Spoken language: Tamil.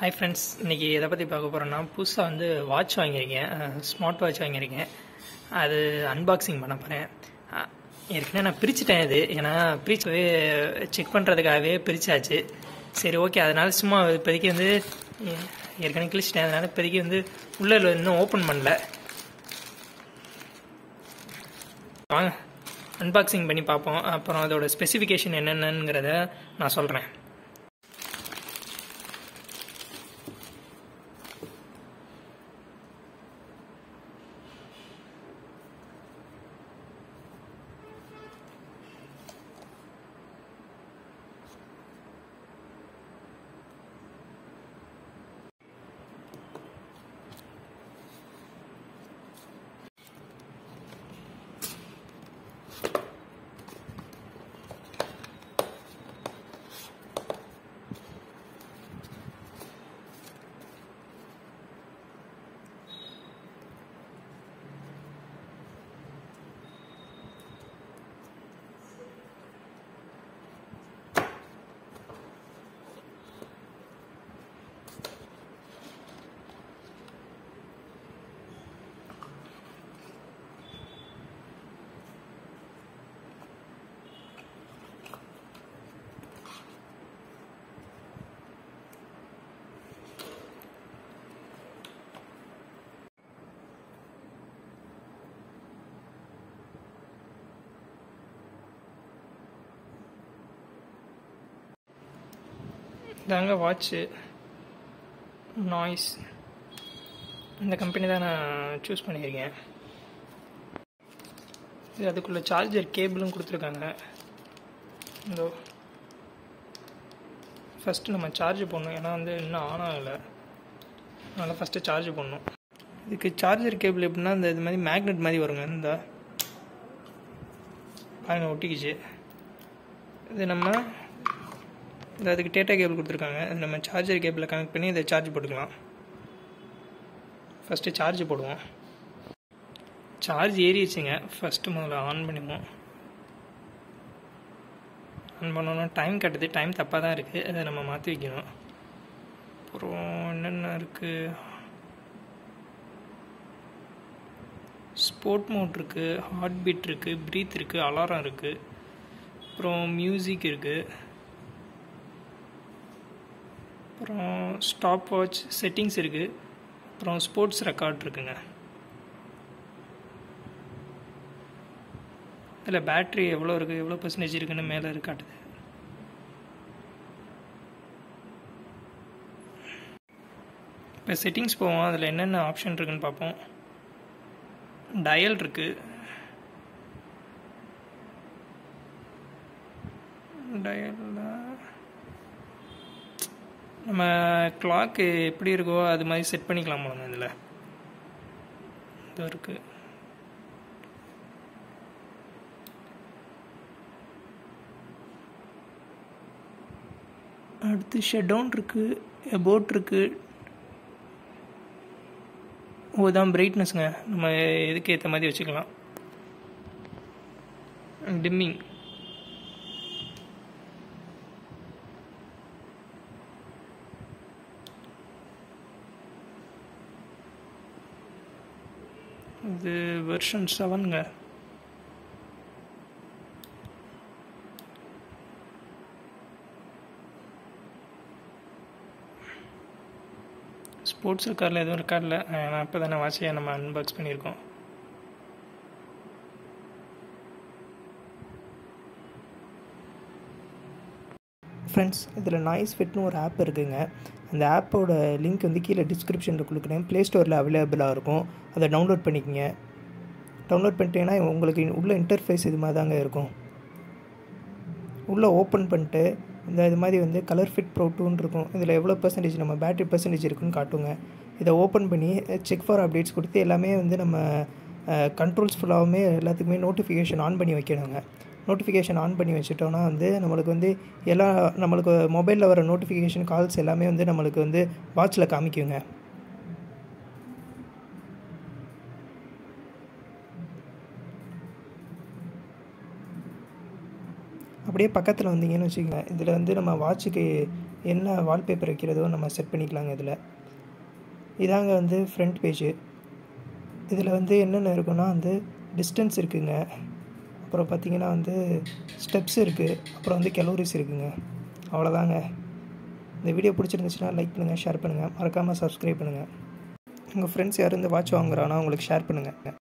ஹாய் ஃப்ரெண்ட்ஸ் இன்றைக்கி எதை பற்றி பார்க்க போகிறோன்னா புதுசாக வந்து வாட்ச் வாங்கியிருக்கேன் ஸ்மார்ட் வாட்ச் வாங்கியிருக்கேன் அது அன்பாக்சிங் பண்ண போகிறேன் ஏற்கனவே நான் பிரிச்சுட்டேன் இது ஏன்னா பிரிச்சவே செக் பண்ணுறதுக்காகவே பிரிச்சாச்சு சரி ஓகே அதனால சும்மா இப்போதைக்கு வந்து ஏ- ஏற்கனவே கிழிச்சிட்டேன் அதனால இப்போதைக்கு வந்து உள்ள இன்னும் ஓப்பன் பண்ணல வாங்க அன்பாக்சிங் பண்ணி பார்ப்போம் அப்புறம் அதோட ஸ்பெசிஃபிகேஷன் என்னென்னங்கிறத நான் சொல்கிறேன் இதாங்க வாட்ச்சு நாய்ஸ் இந்த கம்பெனி தான் நான் சூஸ் பண்ணியிருக்கேன் இது அதுக்குள்ளே சார்ஜர் கேபிளும் கொடுத்துருக்காங்க இதோ ஃபஸ்ட்டு நம்ம சார்ஜ் பண்ணணும் ஏன்னா வந்து இன்னும் ஆன் ஆகலை அதனால் ஃபஸ்ட்டு சார்ஜ் பண்ணணும் இதுக்கு சார்ஜர் கேபிள் எப்படின்னா இந்த இது மாதிரி மேக்னெட் மாதிரி வருங்க இந்த பாருங்க ஒட்டிக்கிச்சு இது நம்ம இந்த அதுக்கு டேட்டா கேபிள் கொடுத்துருக்காங்க அது நம்ம சார்ஜர் கேபிளை கனெக்ட் பண்ணி இதை சார்ஜ் போட்டுக்கலாம் ஃபஸ்ட்டு சார்ஜ் போடுவோம் சார்ஜ் ஏறிடுச்சுங்க ஃபஸ்ட்டு முதல்ல ஆன் பண்ணுவோம் ஆன் பண்ணோன்னா டைம் கட்டுது டைம் தப்பாக தான் இருக்குது அதை நம்ம மாற்றி வைக்கணும் அப்புறம் என்னென்ன இருக்குது ஸ்போர்ட் மோட் இருக்குது ஹார்ட் பீட் இருக்குது ப்ரீத் இருக்குது அலாரம் இருக்குது அப்புறம் மியூசிக் இருக்குது அப்புறம் ஸ்டாப் வாட்ச் செட்டிங்ஸ் இருக்குது அப்புறம் ஸ்போர்ட்ஸ் ரெக்கார்ட் இருக்குங்க இதில் பேட்ரி எவ்வளோ இருக்குது எவ்வளோ பர்சன்டேஜ் இருக்குன்னு மேலே இருக்கு காட்டுது இப்போ செட்டிங்ஸ் போவோம் அதில் என்னென்ன ஆப்ஷன் இருக்குன்னு பார்ப்போம் டயல் இருக்குது டயலில் நம்ம கிளாக்கு எப்படி இருக்கோ அது மாதிரி செட் பண்ணிக்கலாம் போலங்க இதில் இது இருக்கு அடுத்து ஷட் டவுன் இருக்கு எபோட் இருக்கு ஓ தான் பிரைட்னஸ்ங்க நம்ம எதுக்கு ஏற்ற மாதிரி வச்சுக்கலாம் டிம்மிங் இது வெர்ஷன் செவனுங்க ஸ்போர்ட்ஸ் ரெக்கார்டில் எதுவும் ரெக்கார்டில் நான் இப்போ தானே வாட்சையை நம்ம அன்பாக்ஸ் பண்ணியிருக்கோம் ஃப்ரெண்ட்ஸ் இதில் நாய்ஸ் ஃபிட்னு ஒரு ஆப் இருக்குங்க அந்த ஆப்போட லிங்க் வந்து கீழே டிஸ்கிரிப்ஷனில் கொடுக்குறேன் ப்ளே ஸ்டோரில் அவைலபிளாக இருக்கும் அதை டவுன்லோட் பண்ணிக்கங்க டவுன்லோட் பண்ணிட்டீங்கன்னா உங்களுக்கு உள்ள இன்டர்ஃபேஸ் இது மாதிரி தாங்க இருக்கும் உள்ளே ஓப்பன் பண்ணிட்டு இந்த இது மாதிரி வந்து கலர் ஃபிட் ப்ரோ டூன்னு இருக்கும் இதில் எவ்வளோ பர்சன்டேஜ் நம்ம பேட்டரி பர்சன்டேஜ் இருக்குன்னு காட்டுங்க இதை ஓப்பன் பண்ணி செக் ஃபார் அப்டேட்ஸ் கொடுத்து எல்லாமே வந்து நம்ம கண்ட்ரோல்ஸ் ஃபுல்லாகவுமே எல்லாத்துக்குமே நோட்டிஃபிகேஷன் ஆன் பண்ணி வைக்கணுங்க நோட்டிஃபிகேஷன் ஆன் பண்ணி வச்சுட்டோன்னா வந்து நம்மளுக்கு வந்து எல்லா நம்மளுக்கு மொபைலில் வர நோட்டிஃபிகேஷன் கால்ஸ் எல்லாமே வந்து நம்மளுக்கு வந்து வாட்சில் காமிக்குங்க அப்படியே பக்கத்தில் வந்தீங்கன்னு வச்சுக்கோங்க இதில் வந்து நம்ம வாட்சுக்கு என்ன வால்பேப்பர் வைக்கிறதோ நம்ம செட் பண்ணிக்கலாங்க இதில் இதாங்க வந்து ஃப்ரண்ட் பேஜு இதில் வந்து என்னென்ன இருக்குன்னா வந்து டிஸ்டன்ஸ் இருக்குங்க அப்புறம் பார்த்தீங்கன்னா வந்து ஸ்டெப்ஸ் இருக்குது அப்புறம் வந்து கெலோரிஸ் இருக்குங்க அவ்வளோதாங்க இந்த வீடியோ பிடிச்சிருந்துச்சுன்னா லைக் பண்ணுங்கள் ஷேர் பண்ணுங்கள் மறக்காமல் சப்ஸ்கிரைப் பண்ணுங்கள் உங்கள் ஃப்ரெண்ட்ஸ் யாரும் இந்த வாட்ச் வாங்குறாங்கன்னா அவங்களுக்கு ஷேர் பண்ணுங்கள்